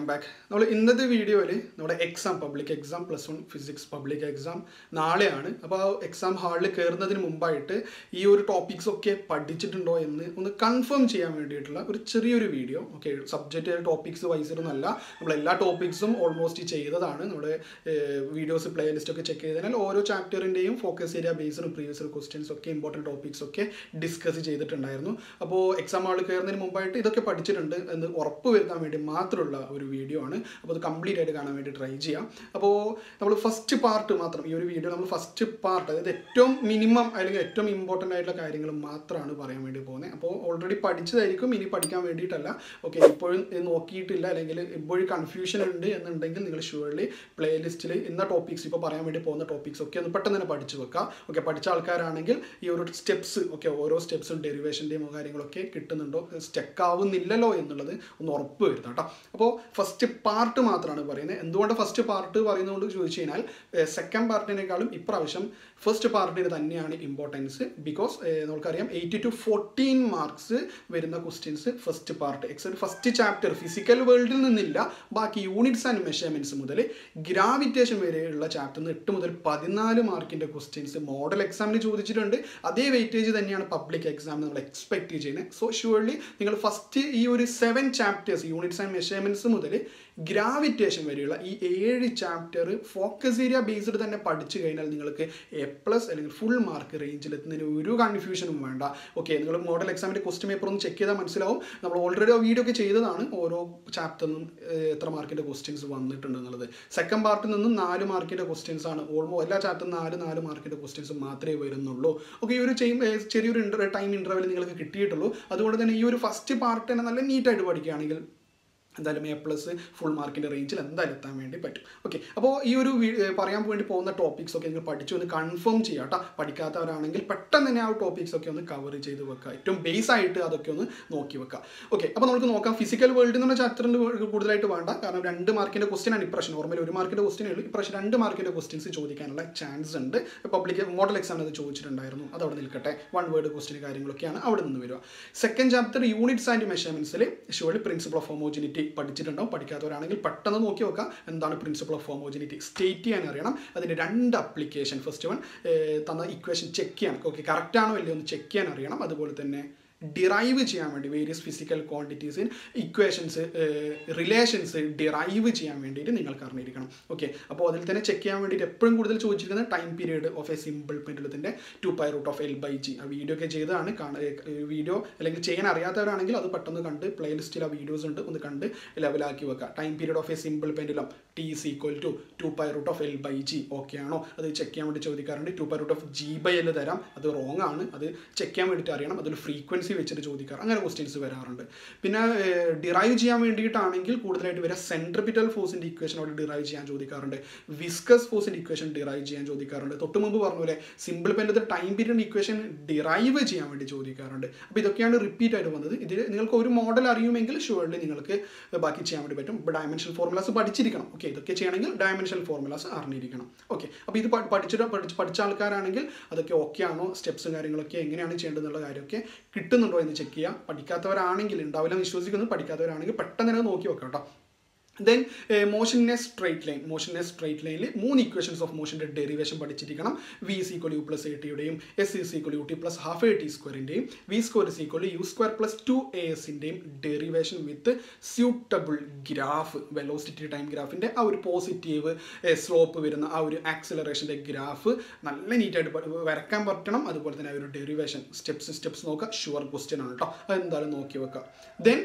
back നമ്മൾ ഇന്നത്തെ വീഡിയോയിൽ നമ്മുടെ exam public exam plus one physics public exam നാളെയാണ് അപ്പോൾ ആ എക്സാം ഹാളിൽ കയറുന്നതിന് മുമ്പായിട്ട് ഈ ഒരു ടോപ്പിക്സ് ഒക്കെ പഠിച്ചിട്ടുണ്ടോ എന്ന് ഒന്ന് കൺഫേം ചെയ്യാൻ വേണ്ടിയിട്ടുള്ള ഒരു ചെറിയൊരു വീഡിയോ ഓക്കെ സബ്ജക്റ്റ് ടോപ്പിക്സ് വൈസിലൊന്നല്ല നമ്മൾ എല്ലാ ടോപ്പിക്സും ഓൾമോസ്റ്റ് ചെയ്തതാണ് നമ്മുടെ വീഡിയോസ് പ്ലേലിസ്റ്റ് ഒക്കെ ചെക്ക് ചെയ്തതിനാൽ ഓരോ ചാപ്റ്ററിൻ്റെയും ഫോക്കസ് ഏരിയ ബേസ്ഡും പ്രീവിയസ് ക്വസ്റ്റ്യൻസ് ഒക്കെ ഇമ്പോർട്ടൻറ്റ് ടോപ്പിക്സ് ഒക്കെ ഡിസ്കസ് ചെയ്തിട്ടുണ്ടായിരുന്നു അപ്പോൾ എക്സാം ഹാളിൽ കയറുന്നതിന് മുമ്പായിട്ട് ഇതൊക്കെ പഠിച്ചിട്ടുണ്ട് എന്ന് ഉറപ്പ് വരുത്താൻ വേണ്ടി മാത്രമുള്ള ഒരു വീഡിയോ ആണ് അപ്പോൾ അത് കംപ്ലീറ്റ് ആയിട്ട് കാണാൻ വേണ്ടി ട്രൈ ചെയ്യാം അപ്പോൾ നമ്മൾ ഫസ്റ്റ് പാർട്ട് മാത്രം ഈ ഒരു വീഡിയോ നമ്മൾ ഫസ്റ്റ് പാർട്ട് അതായത് ഏറ്റവും മിനിമം അല്ലെങ്കിൽ ഏറ്റവും ഇമ്പോർട്ടൻ്റ് ആയിട്ടുള്ള കാര്യങ്ങൾ മാത്രമാണ് പറയാൻ വേണ്ടി പോകുന്നത് അപ്പോൾ ഓൾറെഡി പഠിച്ചതായിരിക്കും ഇനി പഠിക്കാൻ വേണ്ടിയിട്ടല്ല ഓക്കെ ഇപ്പോഴും ഇത് നോക്കിയിട്ടില്ല അല്ലെങ്കിൽ ഇപ്പോഴും കൺഫ്യൂഷൻ ഉണ്ട് എന്നുണ്ടെങ്കിൽ നിങ്ങൾ ഷുവർലി പ്ലേലിസ്റ്റിൽ ഇന്ന ടോപ്പിക്സ് ഇപ്പോൾ പറയാൻ വേണ്ടി പോകുന്ന ടോപ്പിക്സ് ഒക്കെ ഒന്ന് പെട്ടെന്ന് തന്നെ പഠിച്ചു വെക്കുക ഓക്കെ പഠിച്ച ആൾക്കാരാണെങ്കിൽ ഈ ഒരു സ്റ്റെപ്സ് ഓക്കെ ഓരോ സ്റ്റെപ്സും ഡെറിവേഷൻ്റെയും കാര്യങ്ങളൊക്കെ കിട്ടുന്നുണ്ടോ സ്റ്റെക്ക് ആവുന്നില്ലല്ലോ എന്നുള്ളത് ഒന്ന് ഉറപ്പ് വരുത്താം കേട്ടോ അപ്പോൾ ഫസ്റ്റ് പാർട്ട് മാത്രമാണ് പറയുന്നത് എന്തുകൊണ്ട് ഫസ്റ്റ് പാർട്ട് പറയുന്നതുകൊണ്ട് ചോദിച്ചു കഴിഞ്ഞാൽ സെക്കൻഡ് പാർട്ടിനേക്കാളും ഇപ്രാവശ്യം ഫസ്റ്റ് പാർട്ടിന് തന്നെയാണ് ഇമ്പോർട്ടൻസ് ബിക്കോസ് നമുക്കറിയാം എയ്റ്റി ടു ഫോർട്ടീൻ മാർക്സ് വരുന്ന questions first part except first chapter physical വേൾഡിൽ നിന്നില്ല ബാക്കി യൂണിറ്റ്സ് ആൻഡ് മെഷർമെൻറ്റ്സ് മുതൽ ഗ്രാവിറ്റേഷൻ വരെയുള്ള ചാപ്റ്ററിൽ നിന്ന് എട്ട് മുതൽ പതിനാല് മാർക്കിൻ്റെ ക്വസ്റ്റ്യൻസ് മോഡൽ എക്സാമിന് ചോദിച്ചിട്ടുണ്ട് അതേ വെയിറ്റേജ് തന്നെയാണ് പബ്ലിക് എക്സാമിന് നമ്മൾ എക്സ്പെക്ട് ചെയ്യുന്നത് സോ ഷുവർലി നിങ്ങൾ ഫസ്റ്റ് ഈ ഒരു seven chapters units and measurements മുതൽ ഗ്രാവിറ്റേഷൻ വരെയുള്ള ഈ ഏഴ് ചാപ്റ്റർ ഫോക്കസ് ഏരിയ ബേസ്ഡ് തന്നെ പഠിച്ചു കഴിഞ്ഞാൽ നിങ്ങൾക്ക് എ പ്ലസ് അല്ലെങ്കിൽ ഫുൾ മാർക്ക് റേഞ്ചിൽ എത്തുന്നതിന് ഒരു കൺഫ്യൂഷനും വേണ്ട ഓക്കെ നിങ്ങൾ മോഡൽ എക്സാമിൻ്റെ ക്വസ്റ്റ്യൻ പേപ്പർ ഒന്ന് ചെക്ക് ചെയ്താൽ മനസ്സിലാവും നമ്മൾ ഓൾറെഡി ആ വീഡിയോ ഒക്കെ ചെയ്തതാണ് ഓരോ ചാപ്റ്ററിനും എത്ര മാർക്കിൻ്റെ ക്വസ്റ്റ്യൻസ് വന്നിട്ടുണ്ട് എന്നുള്ളത് സെക്കൻഡ് പാർട്ടിൽ നിന്നും നാല് മാർക്കിൻ്റെ ക്വസ്റ്റ്യൻസ് ആണ് ഓൾമോ എല്ലാ ചാപ്റ്ററിനും നാല് നാല് മാർക്കിൻ്റെ ക്വസ്റ്റ്യൻസ് മാത്രമേ വരുന്നുള്ളൂ ഓക്കെ ഈ ഒരു ചെറിയൊരു ഇൻ്റർ ടൈം ഇൻ്റർവെൽ നിങ്ങൾക്ക് കിട്ടിയിട്ടുള്ളൂ അതുകൊണ്ട് തന്നെ ഈ ഒരു ഫസ്റ്റ് പാർട്ട് തന്നെ നല്ല നീറ്റായിട്ട് പഠിക്കുകയാണെങ്കിൽ എന്തായാലും എ പ്ലസ് ഫുൾ മാർക്കിൻ്റെ റേഞ്ചിൽ എന്തായാലും എത്താൻ വേണ്ടി പറ്റും ഓക്കെ അപ്പോൾ ഈ ഒരു പറയാൻ വേണ്ടി പോകുന്ന ടോപ്പിക്സ് ഒക്കെ നിങ്ങൾ പഠിച്ചു ഒന്ന് കൺഫേം ചെയ്യാം കേട്ടോ പഠിക്കാത്തവരാണെങ്കിൽ പെട്ടെന്ന് തന്നെ ആ ടോപ്പിക്സ് ഒക്കെ ഒന്ന് കവർ ചെയ്ത് വെക്കുക ഏറ്റവും ബേസ് ആയിട്ട് അതൊക്കെ ഒന്ന് നോക്കി വെക്കുക ഓക്കെ അപ്പോൾ നമുക്ക് നോക്കാം ഫിസിക്കൽ വേൾഡ് എന്ന് പറഞ്ഞ ചാപ്റ്ററിന് കൂടുതലായിട്ട് വേണ്ട കാരണം രണ്ട് മാർക്കിൻ്റെ ക്വസ്റ്റ്യൻ ആണ് ഇപ്രാവശ്യം നോർമലി ഒരു മാർക്കിൻ്റെ ക്വസ്റ്റ്യൻ ഉള്ളൂ ഇപ്രാവശ്യം രണ്ട് മാർക്കിൻ്റെ ക്വസ്റ്റ്യൻസ് ചോദിക്കാനുള്ള ചാൻസ് ഉണ്ട് പബ്ലിക് മോഡൽ എക്സാമിന് അത് ചോദിച്ചിട്ടുണ്ടായിരുന്നു അത് അവിടെ നിൽക്കട്ടെ വൺ വേർഡ് ക്വസ്റ്റ്യൻ കാര്യങ്ങളൊക്കെയാണ് അവിടെ നിന്ന് വരിക സെക്കൻഡ് ചാപ്റ്റർ യൂണിറ്റ്സ് ആൻഡ് മെഷർമെൻറ്റ്സിൽ ഷുവലി പ്രിൻസിപ്പൾ ഓഫ് ഹോമോജിനിറ്റി പഠിച്ചിട്ടുണ്ടാവും പഠിക്കാത്തവരാണെങ്കിൽ പെട്ടെന്ന് നോക്കി നോക്കുക എന്താണ് പ്രിൻസിപ്പൾ ഓഫ് ഹോമോജിനിറ്റി സ്റ്റേറ്റ് ചെയ്യാൻ അറിയണം അതിൻ്റെ രണ്ട് അപ്ലിക്കേഷൻ ഫസ്റ്റ് വൺ തന്ന ഇക്വേഷൻ ചെക്ക് ചെയ്യാൻ ഓക്കെ കറക്റ്റ് ആണോ അല്ലയോ ഒന്ന് ചെക്ക് ചെയ്യാൻ അറിയണം അതുപോലെ തന്നെ ഡിറൈവ് ചെയ്യാൻ വേണ്ടി various physical quantities equations relations derive ചെയ്യാൻ വേണ്ടിയിട്ട് നിങ്ങൾക്ക് അറിഞ്ഞിരിക്കണം ഓക്കെ അപ്പോൾ അതിൽ തന്നെ ചെക്ക് ചെയ്യാൻ വേണ്ടിയിട്ട് എപ്പോഴും കൂടുതൽ ചോദിച്ചിരിക്കുന്നത് time period of a simple പെൻഡുലത്തിൻ്റെ two pi root of L by G ആ വീഡിയോ ഒക്കെ ചെയ്തതാണ് വീഡിയോ അല്ലെങ്കിൽ ചെയ്യാൻ അറിയാത്തവരാണെങ്കിൽ അത് പെട്ടെന്ന് കണ്ട് പ്ലേലിസ്റ്റിൽ ആ വീഡിയോസ് ഉണ്ട് ഒന്ന് കണ്ട് ലെവലാക്കി വെക്കുക time period of a simple pendulum T is equal to two pi root of L by G okay ആണോ അത് ചെക്ക് ചെയ്യാൻ വേണ്ടി ചോദിക്കാറുണ്ട് two pi root of G by L തരാം അത് റോങ് ആണ് അത് ചെക്ക് ചെയ്യാൻ വേണ്ടിയിട്ട് അറിയണം അതൊരു ഫ്രീക്വൻസി വെച്ചിട്ട് ചോദിക്കാറ് അങ്ങനെ ക്വസ്റ്റ്യൻസ് വരാറുണ്ട് പിന്നെ ഡിറൈവ് ചെയ്യാൻ വേണ്ടിയിട്ടാണെങ്കിൽ കൂടുതലായിട്ട് വരിക സെൻട്രിപിറ്റൽ ഫോഴ്സിൻ്റെ ഇക്വേഷൻ അവിടെ ഡിറൈവ് ചെയ്യാൻ ചോദിക്കാറുണ്ട് വിസ്കസ് ഫോഴ്സിൻ്റെ ഇക്വേഷൻ ഡിറൈവ് ചെയ്യാൻ ചോദിക്കാറുണ്ട് തൊട്ട് മുമ്പ് പറഞ്ഞ പോലെ സിമ്പിൾ പെൻ്റെ ടൈം പീരീഡ് ഇക്വേഷൻ ഡിറൈവ് ചെയ്യാൻ വേണ്ടി ചോദിക്കാറുണ്ട് അപ്പോൾ ഇതൊക്കെയാണ് റിപ്പീറ്റ് ആയിട്ട് വന്നത് ഇതിൽ നിങ്ങൾക്ക് ഒരു മോഡൽ അറിയുമെങ്കിൽ ഷുവർലി നിങ്ങൾക്ക് ബാക്കി ചെയ്യാൻ വേണ്ടി പറ്റും ഡയമെൻഷൻ ഫോർമുലാസ് പഠിച്ചിരിക്കണം ഓക്കെ ഇതൊക്കെ ചെയ്യണമെങ്കിൽ ഡയമെൻഷൻ ഫോർമുലാസ് അറിഞ്ഞിരിക്കണം ഓക്കെ അപ്പോൾ ഇത് പഠിച്ചിട്ട് പഠിച്ച് പഠിച്ച ആൾക്കാരാണെങ്കിൽ അതൊക്കെ ഓക്കെ ആണോ സ്റ്റെപ്സും കാര്യങ്ങളൊക്കെ എങ്ങനെയാണ് ചെയ്യേണ്ടതെന്നുള്ള കാര്യമൊക്കെ കിട്ടുന്നുണ്ടോ എന്ന് ചെക്ക് ചെയ്യുക പഠിക്കാത്തവരാണെങ്കിൽ ഉണ്ടാവില്ല വിശ്വസിക്കുന്നത് പഠിക്കാത്തവരാണെങ്കിൽ പെട്ടെന്ന് തന്നെ നോക്കി വെക്കാം കേട്ടോ then motion in a straight line motion in a straight ലൈനിൽ മൂന്ന് ഇക്വേഷൻസ് ഓഫ് മോഷൻ്റെ ഡെറിവേഷൻ പഠിച്ചിരിക്കണം V is equal U plus A ടിയുടെയും S is equal U T plus half A T സ്ക്വയറിൻ്റെയും V square is equal U square plus two A എസിൻ്റെയും derivation with suitable graph velocity time ഗ്രാഫിൻ്റെ ആ ഒരു positive slope വരുന്ന ആ ഒരു ആക്സിലറേഷൻ്റെ graph നല്ല നീറ്റായിട്ട് വരക്കാൻ പറ്റണം അതുപോലെ തന്നെ ആ ഒരു ഡെറിവേഷൻ സ്റ്റെപ്സ് സ്റ്റെപ്സ് നോക്കുക ഷുവർ ക്വസ്റ്റ്യൻ ആണ് കേട്ടോ അതെന്തായാലും നോക്കി വെക്കുക ദെൻ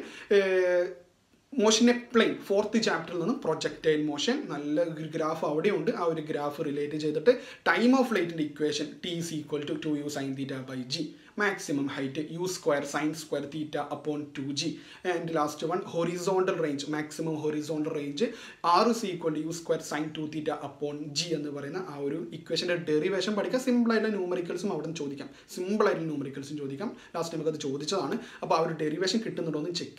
മോഷനെ പ്ലെയിൻ ഫോർത്ത് ചാപ്റ്ററിൽ നിന്നും പ്രൊജക്റ്റൈൽ മോഷൻ നല്ല ഗ്രാഫ് അവിടെയുണ്ട് ആ ഒരു ഗ്രാഫ് റിലേറ്റ് ചെയ്തിട്ട് ടൈം ഓഫ് ലൈറ്റിൻ്റെ equation T is equal to two U sine theta by G maximum height U square sine square theta upon two G and last one horizontal range maximum horizontal range R is equal U square sine two theta upon G എന്ന് പറയുന്ന ആ ഒരു ഇക്വേഷൻ്റെ derivation പഠിക്കാം സിമ്പിളായിട്ടുള്ള ന്യൂമറിക്കൽസും അവിടെ നിന്ന് ചോദിക്കാം സിമ്പിളായിട്ടുള്ള ന്യൂമറിക്കൽസും ചോദിക്കാം ലാസ്റ്റ് നമുക്കത് ചോദിച്ചതാണ് അപ്പോൾ ആ ഒരു ഡെറിവേഷൻ കിട്ടുന്നുണ്ടോ എന്ന് ചെക്ക് ചെയ്യാം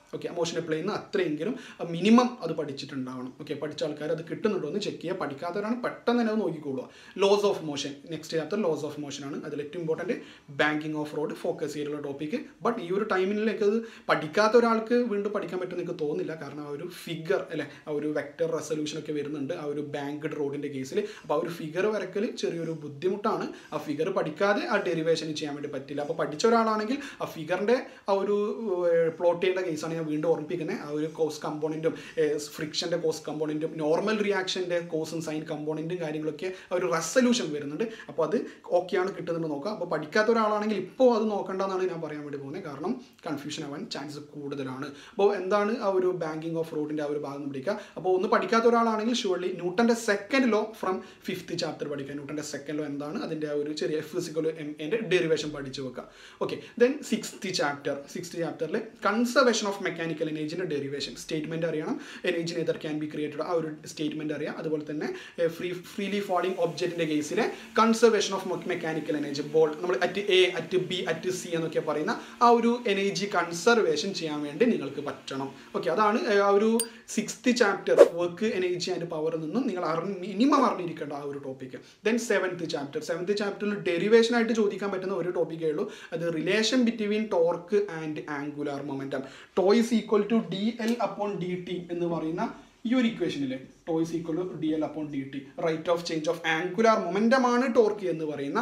ഓക്കെ മോഷൻ അപ്ലൈ ചെയ്യുന്ന അത്രയെങ്കിലും മിനിമം അത് പഠിച്ചിട്ടുണ്ടാവണം ഓക്കെ പഠിച്ച ആൾക്കാർ അത് കിട്ടുന്നുണ്ടോ എന്ന് ചെക്ക് ചെയ്യുക പഠിക്കാത്തവരാണ് പെട്ടെന്ന് തന്നെ അത് നോക്കിക്കോളുക laws of motion next chapter laws of motion ആണ് അതിൽ ഏറ്റവും important banking of road focus ചെയ്തിട്ടുള്ള ടോപ്പിക്ക് ബട്ട് ഈ ഒരു ടൈമിലേക്ക് അത് പഠിക്കാത്ത ഒരാൾക്ക് വീണ്ടും പഠിക്കാൻ പറ്റുമെന്ന് എനിക്ക് തോന്നുന്നില്ല കാരണം ആ ഒരു ഫിഗർ അല്ലെ ആ ഒരു വെക്ടർ റെസൊല്യൂഷൻ ഒക്കെ വരുന്നുണ്ട് ആ ഒരു ബാങ്ക്ഡ് റോഡിൻ്റെ കേസിൽ അപ്പോൾ ആ ഒരു ഫിഗർ വരക്കൽ ചെറിയൊരു ബുദ്ധിമുട്ടാണ് ആ ഫിഗർ പഠിക്കാതെ ആ ഡെറിവേഷൻ ചെയ്യാൻ വേണ്ടി പറ്റില്ല അപ്പോൾ പഠിച്ച ഒരാളാണെങ്കിൽ ആ ഫിഗറിൻ്റെ ആ ഒരു പ്ലോട്ട് ചെയ്യേണ്ട കേസാണ് ഞാൻ വീണ്ടും ഓർമ്മിപ്പിക്കുന്നത് ആ ഒരു കോസ് കമ്പോണൻറ്റും ഫ്രിക്ഷൻ്റെ കോസ് കമ്പോണൻറ്റും നോർമൽ റിയാക്ഷൻ്റെ കോസും സൈൻ കമ്പോണൻറ്റും കാര്യങ്ങളൊക്കെ ആ ഒരു റെസൊല്യൂഷൻ വരുന്നുണ്ട് അപ്പോൾ അത് ഓക്കെയാണ് കിട്ടുന്നുണ്ട് നോക്കാം അപ്പോൾ പഠിക്കാത്ത ഒരാളാണെങ്കിൽ ഇപ്പോൾ അത് നോക്കണ്ടെന്നാണ് ഞാൻ പറയാൻ വേണ്ടി പോകുന്നത് കാരണം കൺഫ്യൂഷൻ ആവാൻ ചാൻസ് കൂടുതലാണ് അപ്പോൾ എന്താണ് ആ ഒരു ബാങ്കിങ് ഓഫ് റോഡിൻ്റെ ആ ഒരു ഭാഗം പിടിക്കുക അപ്പോൾ ഒന്ന് പഠിക്കാത്ത ഒരാളാണെങ്കിൽ ഷുവർലി ന്യൂട്ടൻ്റെ second law from fifth chapter പഠിക്കുക ന്യൂട്ടൻ്റെ സെക്കൻഡ് ലോ എന്താണ് അതിൻ്റെ ആ ഒരു ചെറിയ ഫിസിക്കൽ എൻ്റെ ഡെറിവേഷൻ പഠിച്ചു വെക്കുക okay then sixth chapter sixth ചാപ്റ്ററിൽ കൺസർവേഷൻ ഓഫ് മെക്കാനിക്കൽ എനർജിൻ്റെ ഡെറിവേഷൻ സ്റ്റേറ്റ്മെൻറ്റ് അറിയണം energy neither can be created ആ ഒരു സ്റ്റേറ്റ്മെൻറ്റ് അറിയാം അതുപോലെ തന്നെ ഫ്രീ ഫ്രീലി ഫോളിംഗ് ഒബ്ജക്റ്റിൻ്റെ കേസിലെ conservation of mechanical energy ball നമ്മൾ at A at B at C എന്നൊക്കെ പറയുന്ന ആ ഒരു എനർജി കൺസർവേഷൻ ചെയ്യാൻ വേണ്ടി നിങ്ങൾക്ക് പറ്റണം ഓക്കെ അതാണ് ആ ഒരു sixth chapter work energy and power നിന്നും നിങ്ങൾ അറിഞ്ഞ് മിനിമം അറിഞ്ഞിരിക്കേണ്ട ആ ഒരു topic then seventh chapter seventh ചാപ്റ്ററിൽ ഡെറിവേഷൻ ആയിട്ട് ചോദിക്കാൻ പറ്റുന്ന ഒരു ടോപ്പിക്കേ ഉള്ളൂ അത് relation between torque and angular momentum tau is equal to D L upon D T എന്ന് പറയുന്ന ഈ ഒരു ഇക്വേഷനിലെ tau is equal to D L upon D T rate of change of angular momentum ആണ് ടോർക്ക് എന്ന് പറയുന്ന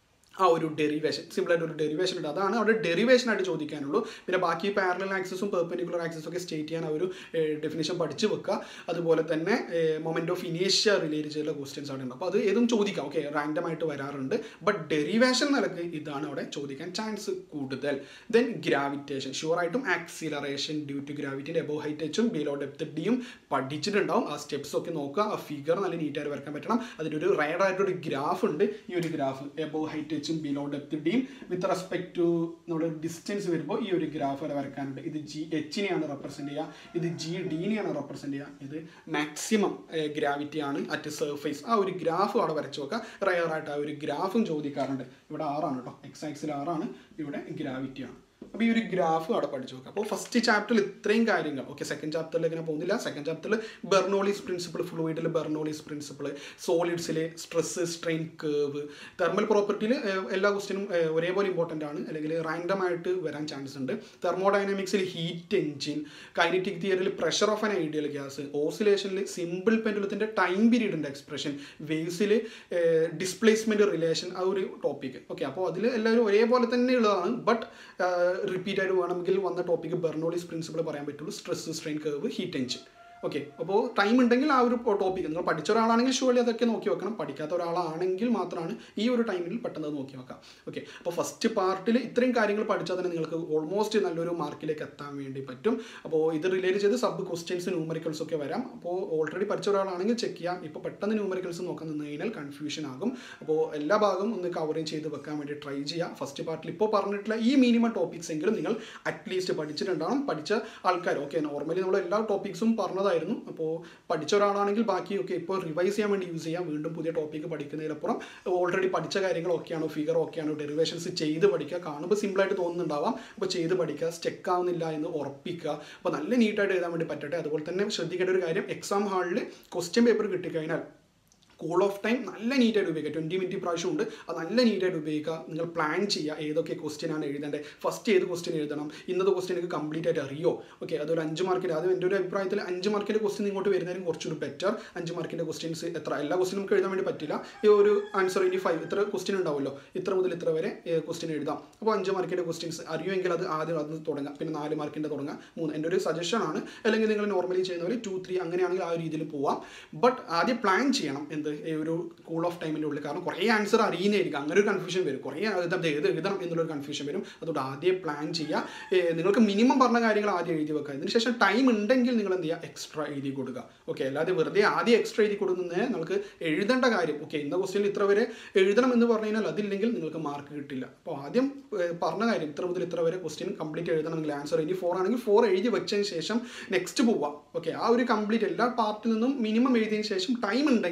ആ ഒരു ഡെറിവേഷൻ സിമ്പിളായിട്ട് ഒരു ഡെറിവേഷൻ ഉണ്ട് അതാണ് അവിടെ ഡെറിവേഷൻ ആയിട്ട് ചോദിക്കാനുള്ളൂ പിന്നെ ബാക്കി പാരലൽ ആക്സസും പെർപെൻഡിക്കുലർ ആക്സസും ഒക്കെ സ്റ്റേറ്റ് ചെയ്യാൻ ആ ഒരു ഡെഫിനേഷൻ പഠിച്ചു വെക്കുക അതുപോലെ തന്നെ മൊമെന്റ് ഓഫ് ഇനേഷ്യ റിലേറ്റ് ചെയ്തുള്ള ക്വസ്റ്റ്യൻസ് അവിടെ ഉണ്ട് അപ്പോൾ അത് ഏതും ചോദിക്കാം ഓക്കെ റാൻഡം ആയിട്ട് വരാറുണ്ട് ബട്ട് ഡെറിവേഷൻ നിലക്ക് ഇതാണ് അവിടെ ചോദിക്കാൻ ചാൻസ് കൂടുതൽ ദെൻ ഗ്രാവിറ്റേഷൻ ഷുവറായിട്ടും ആക്സിലറേഷൻ ഡ്യൂ ടു ഗ്രാവിറ്റിൻ്റെ എബോ ഹൈറ്റ് എച്ചും ബിലോ ഡെപ്ത് ഡിയും പഠിച്ചിട്ടുണ്ടാവും ആ സ്റ്റെപ്സ് ഒക്കെ നോക്കുക ആ ഫിഗർ നല്ല നീറ്റായിട്ട് വരക്കാൻ പറ്റണം അതിനൊരു റയർ ആയിട്ടൊരു ഗ്രാഫ് ഉണ്ട് ഈ ഒരു ഗ്രാഫ് എബോ ഹൈറ്റ് എച്ചും ബിലോ ഡെപ്ത് ഡിയും വിത്ത് റെസ്പെക്ട് ടു നമ്മുടെ ഡിസ്റ്റൻസ് വരുമ്പോൾ ഈ ഒരു ഗ്രാഫ് വരെ വരക്കാനുണ്ട് ഇത് ജി എച്ചിനെയാണ് റെപ്രസെൻറ്റ് ചെയ്യുക ഇത് ജി ഡിനെയാണ് റെപ്രസെൻറ്റ് ചെയ്യുക ഇത് മാക്സിമം ഗ്രാവിറ്റി ആണ് അറ്റ് സർഫേസ് ആ ഒരു ഗ്രാഫ് അവിടെ വരച്ച് വെക്കുക റയർ ആയിട്ട് ആ ഒരു ഗ്രാഫും ചോദിക്കാറുണ്ട് ഇവിടെ ആറാണ് കേട്ടോ എക്സ് ആക്സിൽ ആറാണ് ഇവിടെ ഗ്രാവിറ്റിയാണ് അപ്പോൾ ഈ ഒരു ഗ്രാഫ് അവിടെ പഠിച്ചു നോക്കുക അപ്പോൾ ഫസ്റ്റ് ചാപ്റ്ററിൽ ഇത്രയും കാര്യങ്ങൾ ഓക്കെ സെക്കൻഡ് ചാപ്റ്ററിൽ ഇങ്ങനെ പോകുന്നില്ല സെക്കൻഡ് ചാപ്റ്ററിൽ ബെർണോളിസ് പ്രിൻസിപ്പിൾ ഫ്ലൂയിഡിൽ ബെർണോളിസ് പ്രിൻസിപ്പിൾ സോളിഡ്സിൽ സ്ട്രെസ് സ്ട്രെയിൻ കേവ് തെർമൽ പ്രോപ്പർട്ടിയിൽ എല്ലാ ക്വസ്റ്റിനും ഒരേപോലെ ഇമ്പോർട്ടൻ്റ് ആണ് അല്ലെങ്കിൽ റാൻഡം ആയിട്ട് വരാൻ ചാൻസ് ഉണ്ട് തെർമോഡൈനാമിക്സിൽ ഹീറ്റ് എഞ്ചിൻ കൈനറ്റിക് തിയറിയിൽ pressure of an ideal gas ഓസിലേഷനിൽ സിമ്പിൾ പെൻഡുലത്തിൻ്റെ ടൈം പീരീഡിൻ്റെ എക്സ്പ്രഷൻ വേവ്സിൽ ഡിസ്പ്ലേസ്മെൻറ്റ് റിലേഷൻ ആ ഒരു ടോപ്പിക് ഓക്കെ അപ്പോൾ അതിൽ എല്ലാവരും ഒരേപോലെ തന്നെ ഉള്ളതാണ് ബട്ട് റിപ്പീറ്റ് ആയിട്ട് വേണമെങ്കിൽ വന്ന ടോപ്പിക്ക് ബെർണോളിസ് പ്രിൻസിപ്പിൾ പറയാൻ പറ്റുള്ളൂ stress strain curve heat engine okay അപ്പോൾ ടൈം ഉണ്ടെങ്കിൽ ആ ഒരു ടോപ്പിക് നിങ്ങൾ പഠിച്ച ഒരാളാണെങ്കിൽ ഷുവലി അതൊക്കെ നോക്കി വെക്കണം പഠിക്കാത്ത ഒരാളാണെങ്കിൽ മാത്രമാണ് ഈ ഒരു ടൈമിൽ പെട്ടെന്ന് അത് നോക്കി വെക്കാം ഓക്കെ അപ്പോൾ ഫസ്റ്റ് പാർട്ടിൽ ഇത്രയും കാര്യങ്ങൾ പഠിച്ചാൽ തന്നെ നിങ്ങൾക്ക് ഓൾമോസ്റ്റ് നല്ലൊരു മാർക്കിലേക്ക് എത്താൻ വേണ്ടി പറ്റും അപ്പോൾ ഇത് റിലേറ്റ് ചെയ്ത് സബ് ക്വസ്റ്റ്യൻസ് ന്യൂമറിക്കൽസ് ഒക്കെ വരാം അപ്പോൾ ഓൾറെഡി പഠിച്ച ഒരാളാണെങ്കിൽ ചെക്ക് ചെയ്യാം ഇപ്പോൾ പെട്ടെന്ന് ന്യൂമറിക്കൽസ് നോക്കാൻ നിന്ന് കഴിഞ്ഞാൽ കൺഫ്യൂഷൻ ആകും അപ്പോൾ എല്ലാ ഭാഗവും ഒന്ന് കവറിങ് ചെയ്ത് വെക്കാൻ വേണ്ടി ട്രൈ ചെയ്യുക ഫസ്റ്റ് പാർട്ടിൽ ഇപ്പോൾ പറഞ്ഞിട്ടുള്ള ഈ മിനിമം ടോപ്പിക്സ് എങ്കിലും നിങ്ങൾ അറ്റ്ലീസ്റ്റ് പഠിച്ചിട്ടുണ്ടാവണം പഠിച്ച ആൾക്കാർ ഓക്കെ നോർമലി നമ്മൾ എല്ലാ ടോപ്പിക്സും പറഞ്ഞതായിരുന്നു അപ്പോൾ പഠിച്ച ഒരാളാണെങ്കിൽ ബാക്കിയൊക്കെ ഇപ്പോൾ റിവൈസ് ചെയ്യാൻ വേണ്ടി യൂസ് ചെയ്യാം വീണ്ടും പുതിയ ടോപ്പിക്ക് പഠിക്കുന്നതിനപ്പുറം ഓൾറെഡി പഠിച്ച കാര്യങ്ങൾ ഓക്കെയാണോ ഫിഗർ ഓക്കെയാണോ ഡെറിവേഷൻസ് ചെയ്ത് പഠിക്കുക കാണുമ്പോൾ സിമ്പിളായിട്ട് തോന്നുന്നുണ്ടാവാം അപ്പോൾ ചെയ്ത് പഠിക്കുക സ്റ്റെക്ക് ആവുന്നില്ല എന്ന് ഉറപ്പിക്കുക അപ്പോൾ നല്ല നീറ്റായിട്ട് എഴുതാൻ വേണ്ടി പറ്റട്ടെ അതുപോലെ തന്നെ ശ്രദ്ധിക്കേണ്ട ഒരു കാര്യം എക്സാം ഹാളിൽ ക്വസ്റ്റ്യൻ പേപ്പർ കിട്ടിക്കഴിഞ്ഞാൽ കൂൾ ഓഫ് ടൈം നല്ല നീറ്റായിട്ട് ഉപയോഗിക്കുക ട്വൻറ്റി മിനിറ്റ് പ്രാവശ്യം ഉണ്ട് അത് നല്ല നീറ്റായിട്ട് ഉപയോഗിക്കുക നിങ്ങൾ പ്ലാൻ ചെയ്യുക ഏതൊക്കെ ക്വസ്റ്റ്യൻ ആണ് എഴുതേണ്ടത് ഫസ്റ്റ് ഏത് ക്വസ്റ്റ്യൻ എഴുതണം ഇന്നത്തെ ക്വസ്റ്റ്യൻ എനിക്ക് കംപ്ലീറ്റ് ആയിട്ട് അറിയോ ഓക്കെ അതൊരു അഞ്ച് മാർക്കിൻ്റെ അത് എൻ്റെ ഒരു അഭിപ്രായത്തിൽ അഞ്ച് മാർക്കിൻ്റെ ക്വസ്റ്റ്യൻ ഇങ്ങോട്ട് വരുന്നതിനും കുറച്ചുകൂടി ബെറ്റർ അഞ്ച് മാർക്കിൻ്റെ ക്വസ്റ്റ്യൻസ് എത്ര എല്ലാ ക്വസ്റ്റ്യൻ നമുക്ക് എഴുതാൻ വേണ്ടി പറ്റില്ല ഈ ഒരു ആൻസർ ഇനി ഫൈവ് ഇത്ര ക്വസ്റ്റ്യൻ ഉണ്ടാവുമല്ലോ ഇത്ര മുതൽ ഇത്ര വരെ ക്വസ്റ്റ്യൻ എഴുതാം അപ്പോൾ അഞ്ച് മാർക്കിൻ്റെ ക്വസ്റ്റ്യൻസ് അറിയുമെങ്കിൽ അത് ആദ്യം അത് തുടങ്ങാം പിന്നെ നാല് മാർക്കിൻ്റെ തുടങ്ങാം മൂന്ന് എൻ്റെ ഒരു സജഷൻ ആണ് അല്ലെങ്കിൽ നിങ്ങൾ നോർമലി ചെയ്യുന്ന പോലെ ടു ത്രീ അങ്ങനെയാണെങ്കിൽ ആ ഒരു രീതിയിൽ പോവാം ബട്ട് ആദ്യം പ്ലാൻ ചെയ്യണം എന്ത് ഈ ഒരു കൂൾ ഓഫ് ടൈമിൻ്റെ ഉള്ളിൽ കാരണം കുറേ ആൻസർ അറിയുന്നതായിരിക്കും അങ്ങനെ ഒരു കൺഫ്യൂഷൻ വരും കുറേ എഴുതാം ഏത് എഴുതണം എന്നുള്ളൊരു കൺഫ്യൂഷൻ വരും അതുകൊണ്ട് ആദ്യം പ്ലാൻ ചെയ്യുക ഏ, നിങ്ങൾക്ക് മിനിമം പറഞ്ഞ കാര്യങ്ങൾ ആദ്യം എഴുതി വെക്കുക അതിന് ശേഷം ടൈം ഉണ്ടെങ്കിൽ നിങ്ങൾ എന്ത് ചെയ്യുക എക്സ്ട്രാ എഴുതി കൊടുക്കുക ഓക്കെ അല്ലാതെ വെറുതെ ആദ്യം എക്സ്ട്രാ എഴുതി കൊടുക്കുന്നത് നമുക്ക് എഴുതേണ്ട കാര്യം ഓക്കെ ഇന്ന ക്വസ്റ്റ്യനിൽ ഇത്ര വരെ എഴുതണം എന്ന് പറഞ്ഞു കഴിഞ്ഞാൽ അതില്ലെങ്കിൽ നിങ്ങൾക്ക് മാർക്ക് കിട്ടില്ല അപ്പോൾ ആദ്യം ഏ, പറഞ്ഞ കാര്യം ഇത്ര മുതൽ ഇത്ര വരെ ക്വസ്റ്റ്യൻ കംപ്ലീറ്റ് എഴുതണമെങ്കിൽ ആൻസർ ഇനി ഫോർ ആണെങ്കിൽ ഫോർ എഴുതി വെച്ചതിന് ശേഷം നെക്സ്റ്റ് പോവാം ഓക്കെ ആ ഒരു കംപ്ലീറ്റ് എല്ലാ പാർട്ടിൽ നിന്നും മിനിമം എഴുതിയതിന് ശേഷം ടൈം ഉണ്ടെങ്കിൽ എന്ത് ചെയ്യുക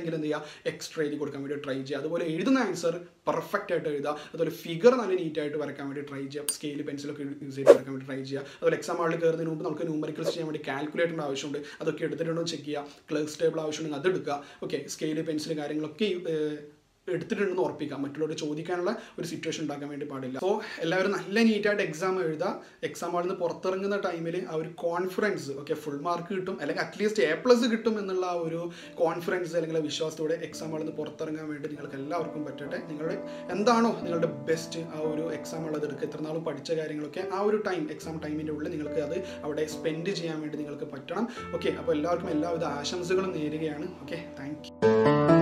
എക്സ്ട്രാ എഴുതി കൊടുക്കാൻ വേണ്ടി ട്രൈ ചെയ്യുക അതുപോലെ എഴുതുന്ന ആൻസർ പെർഫെക്റ്റ് ആയിട്ട് എഴുതുക അതുപോലെ ഫിഗർ നല്ല നീറ്റായിട്ട് വരയ്ക്കാൻ വേണ്ടി ട്രൈ ചെയ്യുക സ്കെയിൽ പെൻസിലൊക്കെ യൂസ് ചെയ്ത് വരയ്ക്കാൻ വേണ്ടി ട്രൈ ചെയ്യുക അതുപോലെ എക്സാം ഹാളിൽ കയറുന്നതിന് മുമ്പ് നമുക്ക് ന്യൂമറിക്കൽസ് ചെയ്യാൻ വേണ്ടി കാൽക്കുലേറ്ററിൻ്റെ ആവശ്യമുണ്ട് അതൊക്കെ എടുത്തിട്ടുണ്ടോ ചെക്ക് ചെയ്യുക ക്ലേഴ്സ് ടേബിൾ ആവശ്യമുണ്ടെങ്കിൽ അത് എടുക്കുക ഓക്കെ സ്കെയിൽ പെൻസിൽ കാര്യങ്ങളൊക്കെ ഏഹ്, എടുത്തിട്ടുണ്ടെന്ന് ഉറപ്പിക്കാം മറ്റുള്ളവർ ചോദിക്കാനുള്ള ഒരു സിറ്റുവേഷൻ ഉണ്ടാക്കാൻ വേണ്ടി പാടില്ല സോ എല്ലാവരും നല്ല നീറ്റായിട്ട് എക്സാം എഴുതുക എക്സാം ഹാളിൽ നിന്ന് പുറത്തിറങ്ങുന്ന ടൈമിൽ ആ ഒരു കോൺഫിഡൻസ് ഓക്കെ ഫുൾ മാർക്ക് കിട്ടും അല്ലെങ്കിൽ അറ്റ്ലീസ്റ്റ് എ പ്ലസ് കിട്ടും എന്നുള്ള ആ ഒരു കോൺഫിഡൻസ് അല്ലെങ്കിൽ ആ വിശ്വാസത്തോടെ എക്സാം ഹാളിൽ നിന്ന് പുറത്തിറങ്ങാൻ വേണ്ടി നിങ്ങൾക്ക് എല്ലാവർക്കും പറ്റട്ടെ നിങ്ങളുടെ എന്താണോ നിങ്ങളുടെ ബെസ്റ്റ് ആ ഒരു എക്സാം ഉള്ളത് എടുക്കുക എത്ര നാളും പഠിച്ച കാര്യങ്ങളൊക്കെ ആ ഒരു ടൈം എക്സാം ടൈമിൻ്റെ ഉള്ളിൽ നിങ്ങൾക്ക് അത് അവിടെ സ്പെൻഡ് ചെയ്യാൻ വേണ്ടി നിങ്ങൾക്ക് പറ്റണം ഓക്കെ അപ്പോൾ എല്ലാവർക്കും എല്ലാവിധ ആശംസകളും നേരുകയാണ് ഓക്കെ താങ്ക് യു